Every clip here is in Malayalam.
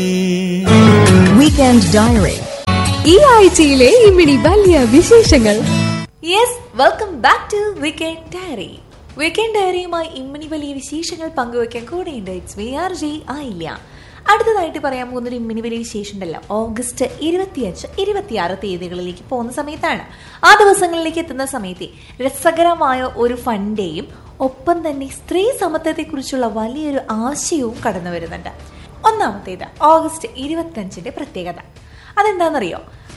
വീക്കെൻഡ് ഡയറി ഈ ആഴ്ചയിലെ ഇമ്മിണി വലിയ വിശേഷങ്ങൾ yes welcome back to weekend diary weekend ഡയറിയുമായി ഇമ്മണി വലിയ വിശേഷങ്ങൾ പങ്കുവയ്ക്കാൻ കൂടെയുണ്ട് ഇറ്റ്സ് വി ആർ ജി ആയില്ല അടുത്തതായിട്ട് പറയാൻ പോകുന്ന ഒരു ഇമ്മിണി വലിയ വിശേഷം ഉണ്ടല്ലോ ഓഗസ്റ്റ് ഇരുപത്തിയഞ്ച് ഇരുപത്തിയാറ് തീയതികളിലേക്ക് പോകുന്ന സമയത്താണ് ആ ദിവസങ്ങളിലേക്ക് എത്തുന്ന സമയത്ത് രസകരമായ ഒരു ഫണ്ടേയും ഒപ്പം തന്നെ സ്ത്രീ സമത്വത്തെക്കുറിച്ചുള്ള വലിയൊരു ആശയവും കടന്നു വരുന്നുണ്ട് ഒന്നാമത്തേത് ഓഗസ്റ്റ് ഇരുപത്തഞ്ചിന്റെ പ്രത്യേകത അതെന്താണെന്നറിയോ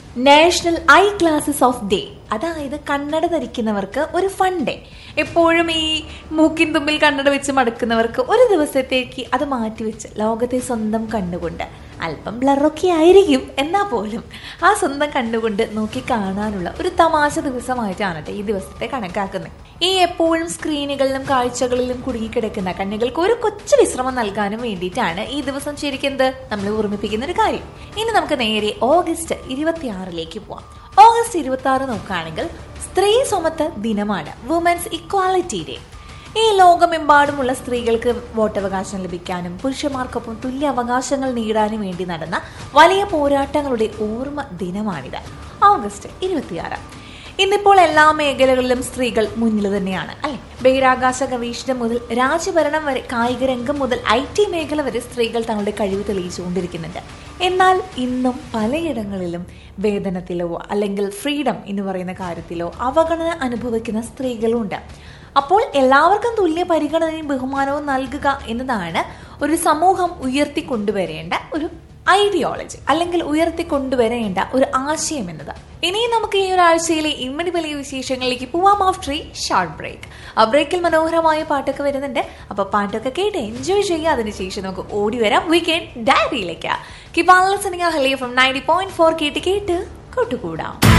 national eye glasses of day അതായത് കണ്ണട ധരിക്കുന്നവർക്ക് ഒരു ഫണ്ട് എപ്പോഴും ഈ മൂക്കിൻ തുമ്പിൽ കണ്ണട വെച്ച് മടക്കുന്നവർക്ക് ഒരു ദിവസത്തേക്ക് അത് മാറ്റിവെച്ച് ലോകത്തെ സ്വന്തം കണ്ണുകൊണ്ട് അല്പം ബ്ലറൊക്കെ ആയിരിക്കും എന്നാൽ പോലും ആ സ്വന്തം കണ്ണുകൊണ്ട് നോക്കി കാണാനുള്ള ഒരു തമാശ ദിവസമായിട്ടാണ് ട്ടോ ഈ ദിവസത്തെ കണക്കാക്കുന്നത് ഈ എപ്പോഴും സ്ക്രീനുകളിലും കാഴ്ചകളിലും കുടുങ്ങിക്കിടക്കുന്ന കണ്ണുകൾക്ക് ഒരു കൊച്ചു വിശ്രമം നൽകാനും വേണ്ടിയിട്ടാണ് ഈ ദിവസം ശരിക്കുന്നത് നമ്മൾ ഓർമ്മിപ്പിക്കുന്ന ഒരു കാര്യം ഇനി നമുക്ക് നേരെ ഓഗസ്റ്റ് ഇരുപത്തിയാറിലേക്ക് പോവാം ഓഗസ്റ്റ് ഇരുപത്തി ആറ് നോക്കുകയാണെങ്കിൽ സ്ത്രീ സമത്വ ദിനമാണ് വുമൻസ് ഇക്വാലിറ്റി ഡേ ഈ ലോകമെമ്പാടുമുള്ള സ്ത്രീകൾക്ക് വോട്ടവകാശം ലഭിക്കാനും പുരുഷന്മാർക്കൊപ്പം തുല്യ അവകാശങ്ങൾ നേടാനും വേണ്ടി നടന്ന വലിയ പോരാട്ടങ്ങളുടെ ഓർമ്മ ദിനമാണിത് ഓഗസ്റ്റ് ഇരുപത്തിയാറ് ഇന്നിപ്പോൾ എല്ലാ മേഖലകളിലും സ്ത്രീകൾ മുന്നിൽ തന്നെയാണ് അല്ലെ ബഹിരാകാശ ഗവേഷണം മുതൽ രാജ്യഭരണം വരെ കായിക രംഗം മുതൽ ഐ ടി മേഖല വരെ സ്ത്രീകൾ തങ്ങളുടെ കഴിവ് തെളിയിച്ചുകൊണ്ടിരിക്കുന്നുണ്ട് എന്നാൽ ഇന്നും പലയിടങ്ങളിലും വേതനത്തിലോ അല്ലെങ്കിൽ ഫ്രീഡം എന്ന് പറയുന്ന കാര്യത്തിലോ അവഗണന അനുഭവിക്കുന്ന സ്ത്രീകളുണ്ട് അപ്പോൾ എല്ലാവർക്കും തുല്യ പരിഗണനയും ബഹുമാനവും നൽകുക എന്നതാണ് ഒരു സമൂഹം ഉയർത്തിക്കൊണ്ടുവരേണ്ട ഒരു ഐഡിയോളജി അല്ലെങ്കിൽ ഉയർത്തിക്കൊണ്ടുവരേണ്ട ഒരു ആശയം എന്നത് ഇനിയും നമുക്ക് ഈ ഒരാഴ്ചയിലെ ഇമ്മടി വലിയ വിശേഷങ്ങളിലേക്ക് പോവാം ആഫ്റ്റർ ഈ ഷോർട്ട് ബ്രേക്ക് ആ ബ്രേക്കിൽ മനോഹരമായ പാട്ടൊക്കെ വരുന്നുണ്ട് അപ്പൊ പാട്ടൊക്കെ കേട്ട് എൻജോയ് ചെയ്യുക അതിനുശേഷം നമുക്ക് ഓടി വരാം വീക്കെൻഡ് ഡയറിയിലേക്ക് കിപാലിസണിങ് ഹലേ ഫ്രം നയൻറ്റി പോയിന്റ് ഫോർ കേട്ട് കേട്ട് കൂട്ടുകൂടാം